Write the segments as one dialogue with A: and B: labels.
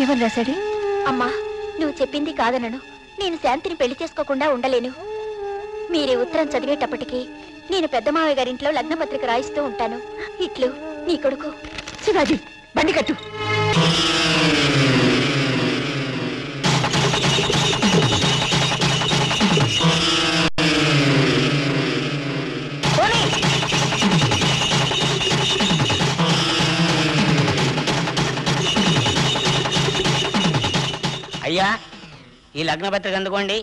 A: ఏమని రాశాడు
B: అమ్మా నువ్వు చెప్పింది కాదనను నేను శాంతిని పెళ్లి చేసుకోకుండా ఉండలేను మీరే ఉత్తరం చదివేటప్పటికి నేను పెద్ద మావయ్య గారింట్లో లగ్నపత్రిక రాయిస్తూ ఉంటాను ఇట్లు నీ కొడుకు
A: శివాజీ బండి కట్టు పోనీ.
C: అయ్యా ఈ లగ్న పత్రిక అందుకోండి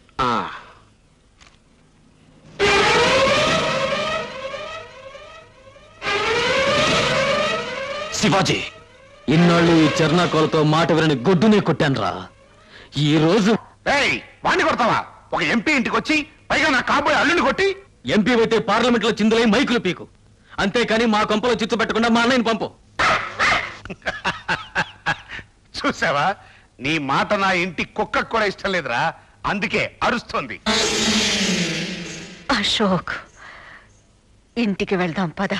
D: శివాజీ ఇన్నాళ్ళు ఈ చెర్నాకోలతో మాట వినని గొడ్డునే కొట్టానురా ఈ రోజు
E: ఏయ్ వాణ్ణి కొడతావా ఒక ఎంపీ ఇంటికి వచ్చి పైగా నా కాబోయే అల్లుని కొట్టి
D: ఎంపీ అయితే పార్లమెంట్ లో చిందులై మైకులు పీకు అంతేకాని మా కొంపలో చిచ్చు పెట్టకుండా మా అన్నయ్యని పంపు
E: చూసావా నీ మాట నా ఇంటి కుక్కకు కూడా ఇష్టం లేదురా అందుకే అరుస్తోంది
A: అశోక్ ఇంటికి వెళ్దాం పద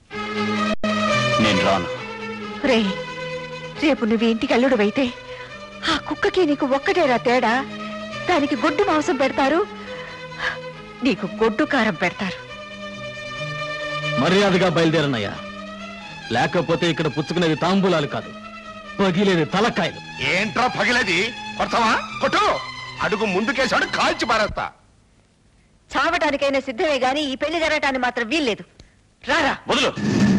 D: నేను రాను
A: రే రేపు నువ్వు ఇంటికి అల్లుడువైతే ఆ కుక్కకి నీకు ఒక్కటేరా తేడా దానికి గొడ్డు మాంసం పెడతారు నీకు గొడ్డు కారం పెడతారు
D: మర్యాదగా బయలుదేరనయ్యా లేకపోతే ఇక్కడ పుచ్చుకునేది తాంబూలాలు కాదు పగిలేది తలకాయలు
E: ఏంట్రా పగిలేది కొడతావా కొట్టు అడుగు ముందుకేసాడు కాల్చి పారేస్తా
A: చావటానికైనా సిద్ధమే గాని ఈ పెళ్లి జరగటానికి మాత్రం వీల్లేదు రారా
D: వదులు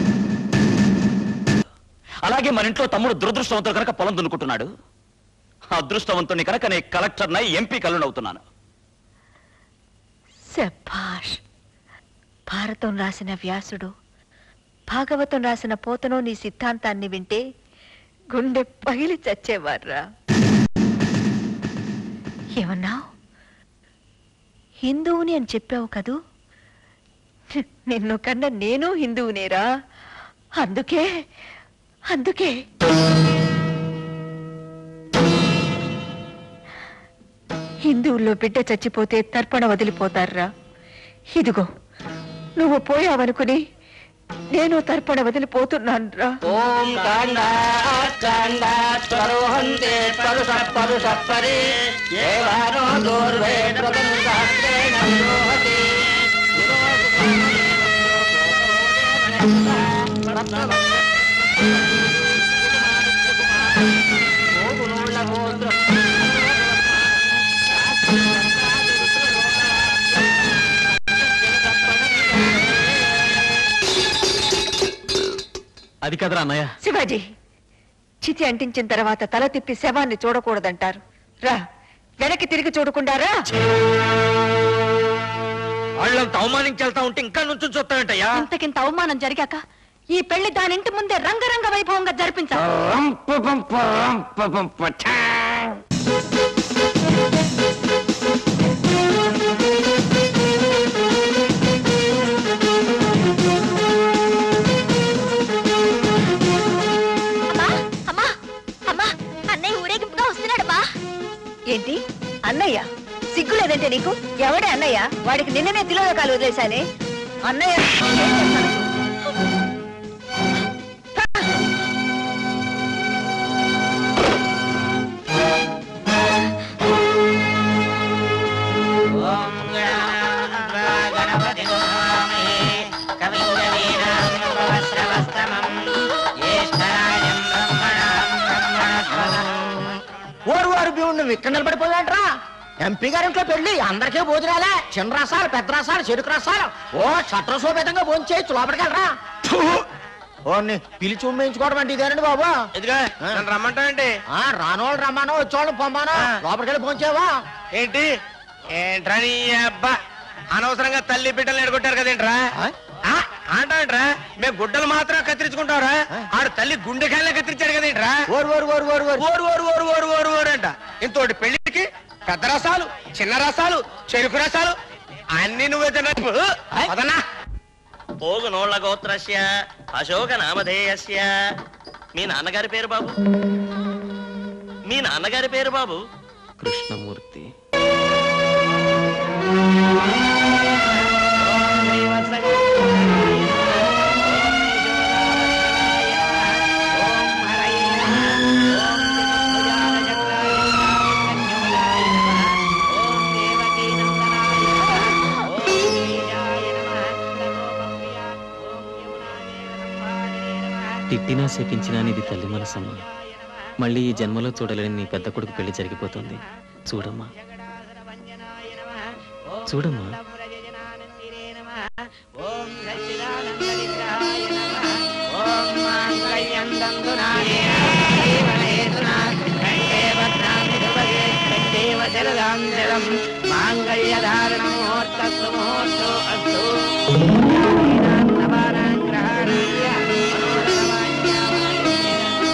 D: అలాగే మన ఇంట్లో తమ్ముడు దురదృష్టవంతుడు కనుక పొలం దున్నుకుంటున్నాడు అదృష్టవంతుని కనుక నేను కలెక్టర్ నై ఎంపీ కల్లునవుతున్నాను
A: శభాష్ భారతం రాసిన వ్యాసుడు భాగవతం రాసిన పోతనో నీ సిద్ధాంతాన్ని వింటే గుండె పగిలి చచ్చేవార్రా ఏమన్నావు హిందువుని అని చెప్పావు కదూ నిన్ను కన్నా నేను హిందువునేరా అందుకే అందుకే హిందువుల్లో బిడ్డ చచ్చిపోతే తర్పణ వదిలిపోతారా ఇదిగో నువ్వు పోయావనుకుని నేను తర్పణ వదిలిపోతున్నాను రా
C: ఓం కాండాండే పరుష పరుష పరి ఏవానో దూర్వే ప్రదంశాస్త్రేణ విరోహతి
D: అది కదరా అన్నయ్య
A: శివాజీ చితి అంటించిన తర్వాత తల తిప్పి శవాన్ని చూడకూడదంటారు రా వెనక్కి తిరిగి చూడకుండా రా
D: వాళ్ళంత అవమానించేళ్తా ఉంటే ఇంకా నుంచి చూస్తానంటయ్యా
A: ఇంతకింత అవమానం జరిగాక ఈ పెళ్లి దాని ఇంటి ముందే రంగరంగ వైభవంగా జరిపించాలి
B: అమ్మా అమ్మా అమ్మా అన్నయ్య ఊరేగింపుగా వస్తున్నాడమ్మా
A: ఏంటి అన్నయ్య సిగ్గు లేదంటే నీకు ఎవడే అన్నయ్య వాడికి నిన్ననే తిలోదకాలు వదిలేశానే అన్నయ్య ఏం చేస్తాను?
C: గణపతి కవిం కవీనాం భవస్రవస్తమం జ్యేష్ఠరాజం బ్రహ్మణాం బ్రహ్మణస్పదం ఓరు వారు భీముడు నువ్వు ఇక్కడ నిలబడిపోయాడ్రా ఎంపీ గారింట్లో పెళ్లి అందరికీ భోజనాలే చిన్న రసాలు పెద్ద రసాలు చెరుకు రసాలు ఓ చట్రసోపేతంగా భోంచేయచ్చు లోపలికి వెళ్ళరా ఓ పిలిచి ఉమ్మేయించుకోవడం అంటే ఇదేనండి బాబు
F: ఇదిగా నన్ను రమ్మంటావేంటి
C: ఆ రానోళ్ళు రమ్మానో వచ్చేవాళ్ళు పొమ్మానో లోపలికి వెళ్ళి భోంచేవా
F: ఏంటి ఏంట్రా నీ అబ్బా అనవసరంగా తల్లి బిడ్డలు ఎడగొట్టారు కదేంట్రా ఆ, అంటావేంట్రా మేము గుడ్డలు మాత్రం కత్తిరించుకుంటావురా ఆడు తల్లి గుండెకాయలే కత్తిరించాడు కదేంట్రా
C: ఓరు ఓరు ఓరు ఓరు ఓరు
F: ఓరు ఓరు ఓరు ఓరు ఓరు ఓరు అంట ఇంతోటి పెళ్లికి పెద్ద రసాలు చిన్న రసాలు చెరుకు రసాలు అన్ని నువ్వే తిన్నట్టు పదన్నా
G: పోగునోళ్ల గోత్రస్య అశోక నామధేయస్య మీ నాన్నగారి పేరు బాబు మీ నాన్నగారి పేరు బాబు
D: కృష్ణమూర్తి
H: తిట్టినా శపించినా నీది తల్లి మనసమ్మ మళ్ళీ ఈ జన్మలో చూడలేని నీ పెద్ద కొడుకు పెళ్లి జరిగిపోతుంది చూడమ్మా చూడమ్మా
C: ఓం సచ్చిదానంద విగ్రహాయ నమః ఓం మాంగళ్యం దందునాయ జీవనేతునా కంఠే భద్రామి ధ్రువగే కంఠే వశరదాం శరం మాంగళ్యధారణ ముహూర్తస్సు ముహూర్తో అస్తు జాతీనాం నవానాం గ్రహాణాయ మనోరథమాన్యామాయ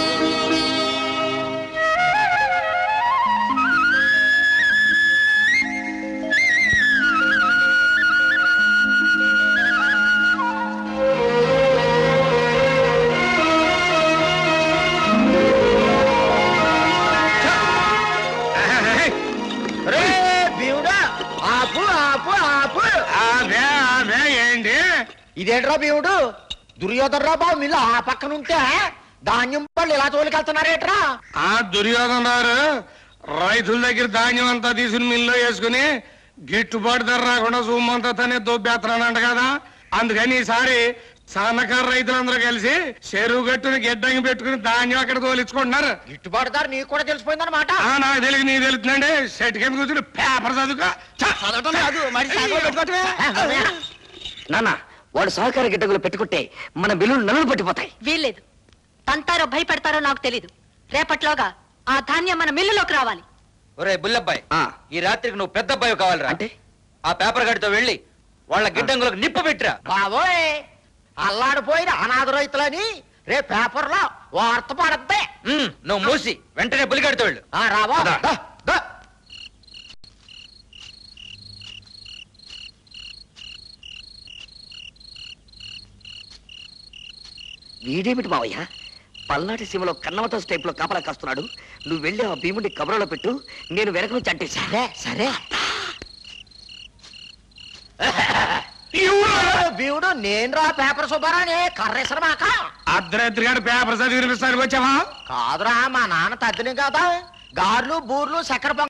F: రే భీముడా ఆపు ఆపు ఆపు
E: ఆమె ఆమె ఏంటి
F: ఇదేంట్రా భీముడు దుర్యోధనరా బాబు మిల్లు ఆ పక్కన ఉంటే ధాన్యం పళ్ళు ఇలా తోలికెళ్తున్నారేట్రా
E: ఆ దుర్యోధన గారు రైతుల దగ్గర ధాన్యం అంతా తీసుకుని మిల్లో వేసుకుని గిట్టుబాటు ధర రాకుండా సొమ్మంతా తనే దొబ్బేస్తున్నానంట కదా అందుకని ఈసారి సన్నకారు రైతులందరూ కలిసి చెరువు గట్టుని గిడ్డంగి పెట్టుకుని ధాన్యం అక్కడ తోలించుకుంటున్నారు
F: గిట్టుబాటు ధర నీకు కూడా తెలిసిపోయిందన్నమాట
E: ఆ, నాకు తెలియదు నీకు తెలుస్తుందండి సెట్ కింద కూర్చుని పేపర్ చదువుకో ఛ!
C: నాన్న వాడు సహకార గిడ్డగులు పెట్టుకుంటే మన బిల్లులు నలుగు పట్టిపోతాయి
A: వీల్లేదు తంతారో భయపెడతారో నాకు తెలీదు రేపట్లోగా ఆ ధాన్యం మన మిల్లులోకి రావాలి
I: ఒరే బుల్లబ్బాయ్
C: ఆ,
I: ఈ రాత్రికి నువ్వు పెద్ద అబ్బాయి కావాలిరా
C: అంటే
I: ఆ పేపర్ గడితో వెళ్ళి వాళ్ళ గిడ్డంగులకు నిప్పు పెట్టిరా
F: బాబోయ్ అల్లాడిపోయిన అనాథ రైతులని రే పేపర్లో వార్త పడద్దే
I: ఉమ్, నువ్వు మూసి వెంటనే బులిగడితో వెళ్ళు
F: ఆ రావా
I: పద.
F: దా, దా.
C: వీడేమిటి మావయ్య పల్నాటి సీమలో కన్నమత స్టైప్ లో కాపలా కాస్తున్నాడు నువ్వు వెళ్ళి ఆ భీముడి కబరలో పెట్టు నేను వెనక నుంచి అంటేశా
F: సరే సరే భీముడు నేను రా పేపర్ సుబ్బారాని కర్రేసర మాక
E: అర్ధరాత్రి గారు పేపర్ చదివి వినిపిస్తానికి వచ్చావా
F: కాదురా మా నాన్న తద్దిని కదా గార్లు బూర్లు చక్కెర పొంగ